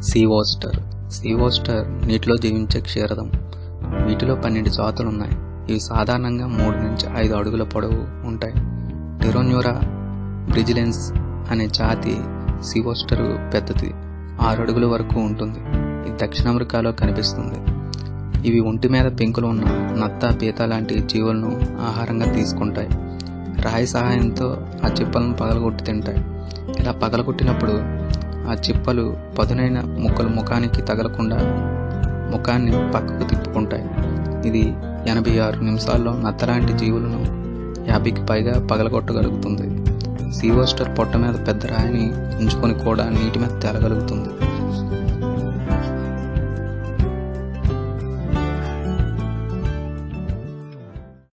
see oyster see oyster నీటిలో జీవించే క్షీరదం వీటిలో పన్నెండు జాతులు ఉన్నాయి ఇవి సాధారణంగా మూడు నుంచి ఐదు అడుగుల పొడవు ఉంటాయి టెరోన్యూరా బ్రిజిలెన్స్ అనే జాతి సీ ఓస్టర్ పెద్దది ఆరు అడుగుల వరకు ఉంటుంది ఇది దక్షిణ అమెరికాలో కనిపిస్తుంది ఇవి ఒంటి మీద పెంకులు ఉన్న నత్త పీత లాంటి జీవులను ఆహారంగా తీసుకుంటాయి రాయి సహాయంతో ఆ చిప్పలను పగలగొట్టి తింటాయి ఇలా పగలగొట్టినప్పుడు ఆ చిప్పలు పదునైన ముక్కలు ముఖానికి తగలకుండా ముఖాన్ని పక్కకు తిప్పుకుంటాయి ఇది ఎనభై ఆరు నిమిషాల్లో నత్తలాంటి జీవులను యాభైకి పైగా పగలగొట్టగలుగుతుంది సీవోస్టర్ పొట్ట మీద పెద్ద రాయిని ఉంచుకొని కూడా నీటి మీద తేలగలుగుతుంది